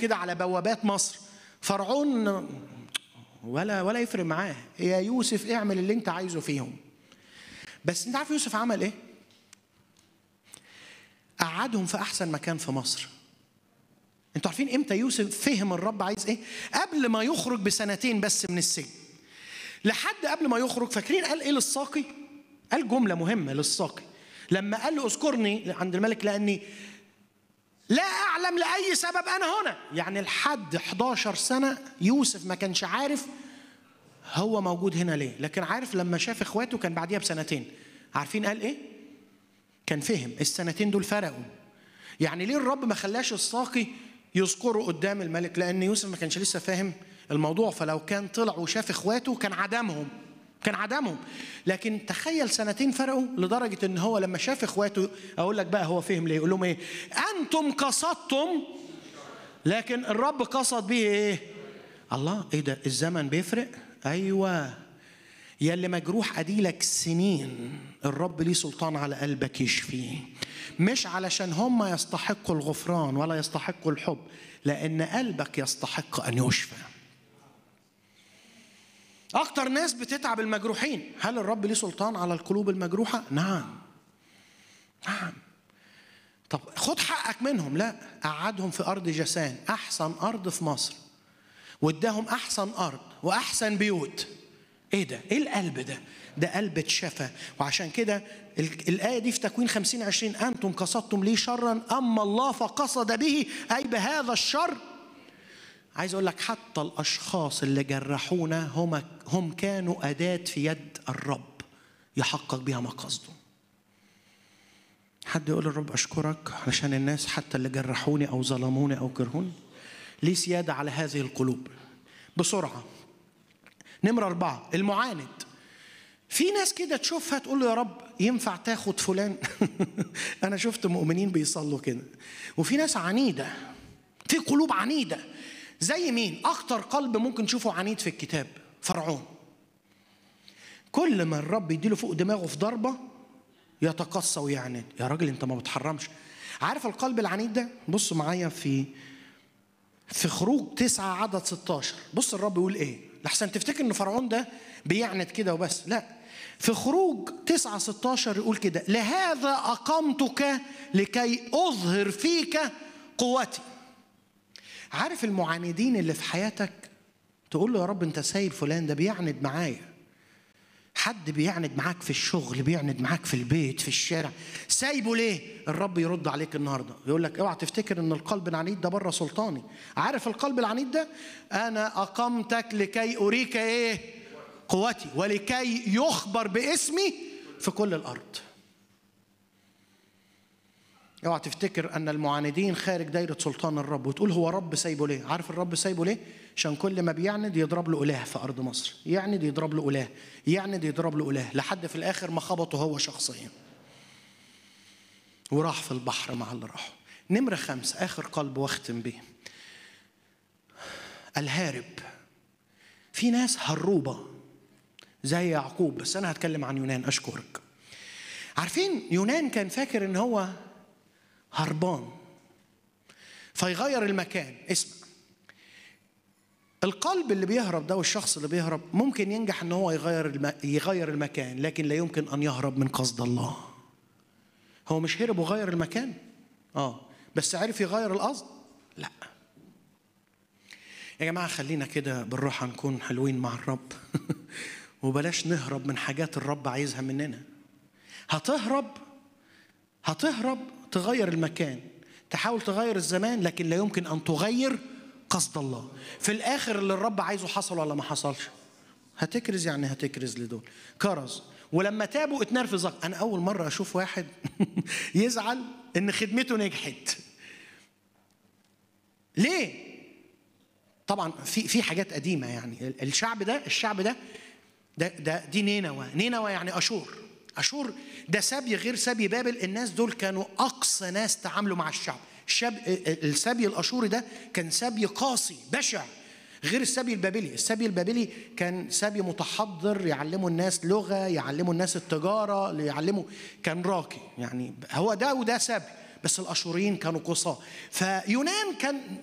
كده على بوابات مصر فرعون ولا ولا يفرق معاه يا يوسف اعمل اللي انت عايزه فيهم بس انت عارف يوسف عمل ايه قعدهم في احسن مكان في مصر انتوا عارفين امتى يوسف فهم الرب عايز ايه قبل ما يخرج بسنتين بس من السجن لحد قبل ما يخرج فاكرين قال ايه للساقي قال جمله مهمه للساقي لما قال له اذكرني عند الملك لاني لا اعلم لاي سبب انا هنا يعني لحد 11 سنه يوسف ما كانش عارف هو موجود هنا ليه لكن عارف لما شاف اخواته كان بعديها بسنتين عارفين قال ايه كان فهم السنتين دول فرقوا يعني ليه الرب ما خلاش الساقي يذكره قدام الملك لان يوسف ما كانش لسه فاهم الموضوع فلو كان طلع وشاف اخواته كان عدمهم كان عدمهم لكن تخيل سنتين فرقوا لدرجه ان هو لما شاف اخواته اقول لك بقى هو فهم ليه يقول لهم ايه انتم قصدتم لكن الرب قصد به ايه الله ايه ده الزمن بيفرق ايوه يا اللي مجروح اديلك سنين الرب ليه سلطان على قلبك يشفيه مش علشان هم يستحقوا الغفران ولا يستحقوا الحب لان قلبك يستحق ان يشفى اكتر ناس بتتعب المجروحين هل الرب ليه سلطان على القلوب المجروحه نعم نعم طب خد حقك منهم لا قعدهم في ارض جسان احسن ارض في مصر واداهم احسن ارض واحسن بيوت ايه ده ايه القلب ده ده قلب اتشفى وعشان كده الآية دي في تكوين خمسين عشرين أنتم قصدتم لي شرا أما الله فقصد به أي بهذا الشر عايز أقول لك حتى الأشخاص اللي جرحونا هم هم كانوا أداة في يد الرب يحقق بها مقاصده حد يقول الرب أشكرك علشان الناس حتى اللي جرحوني أو ظلموني أو كرهوني ليه سيادة على هذه القلوب بسرعة نمرة أربعة المعاند في ناس كده تشوفها تقول له يا رب ينفع تاخد فلان أنا شفت مؤمنين بيصلوا كده وفي ناس عنيدة في قلوب عنيدة زي مين؟ أخطر قلب ممكن تشوفه عنيد في الكتاب فرعون كل ما الرب يديله فوق دماغه في ضربة يتقصى ويعند يا راجل أنت ما بتحرمش عارف القلب العنيد ده؟ بص معايا في في خروج تسعة عدد 16 بص الرب يقول ايه لحسن تفتكر ان فرعون ده بيعند كده وبس لا في خروج تسعة 16 يقول كده لهذا أقمتك لكي أظهر فيك قوتي عارف المعاندين اللي في حياتك تقول له يا رب انت سايب فلان ده بيعند معايا حد بيعند معاك في الشغل بيعند معاك في البيت في الشارع سايبه ليه الرب يرد عليك النهارده يقول لك اوعى تفتكر ان القلب العنيد ده بره سلطاني عارف القلب العنيد ده انا اقمتك لكي اريك ايه قوتي ولكي يخبر باسمي في كل الارض اوعى تفتكر ان المعاندين خارج دايره سلطان الرب وتقول هو رب سايبه ليه عارف الرب سايبه ليه عشان كل ما بيعند يضرب له اله في ارض مصر يعند يضرب له اله يعند يضرب له اله لحد في الاخر ما خبطه هو شخصيا وراح في البحر مع اللي راحوا نمرة خمسة آخر قلب واختم بيه الهارب في ناس هروبة زي يعقوب بس أنا هتكلم عن يونان أشكرك عارفين يونان كان فاكر إن هو هربان فيغير المكان اسمع القلب اللي بيهرب ده والشخص اللي بيهرب ممكن ينجح ان هو يغير الم... يغير المكان لكن لا يمكن ان يهرب من قصد الله هو مش هرب وغير المكان اه بس عرف يغير القصد لا يا جماعه خلينا كده بالراحه نكون حلوين مع الرب وبلاش نهرب من حاجات الرب عايزها مننا هتهرب هتهرب تغير المكان تحاول تغير الزمان لكن لا يمكن ان تغير قصد الله في الاخر اللي الرب عايزه حصل ولا ما حصلش هتكرز يعني هتكرز لدول كرز ولما تابوا اتنرفز انا اول مره اشوف واحد يزعل ان خدمته نجحت ليه طبعا في في حاجات قديمه يعني الشعب ده الشعب ده ده, ده دي نينوى نينوى يعني اشور اشور ده سبي غير سبي بابل الناس دول كانوا اقصى ناس تعاملوا مع الشعب الشاب السبي الاشوري ده كان سبي قاسي بشع غير السبي البابلي السبي البابلي كان سبي متحضر يعلموا الناس لغه يعلموا الناس التجاره يعلموا كان راقي يعني هو ده وده سبي بس الاشوريين كانوا قصاه فيونان كان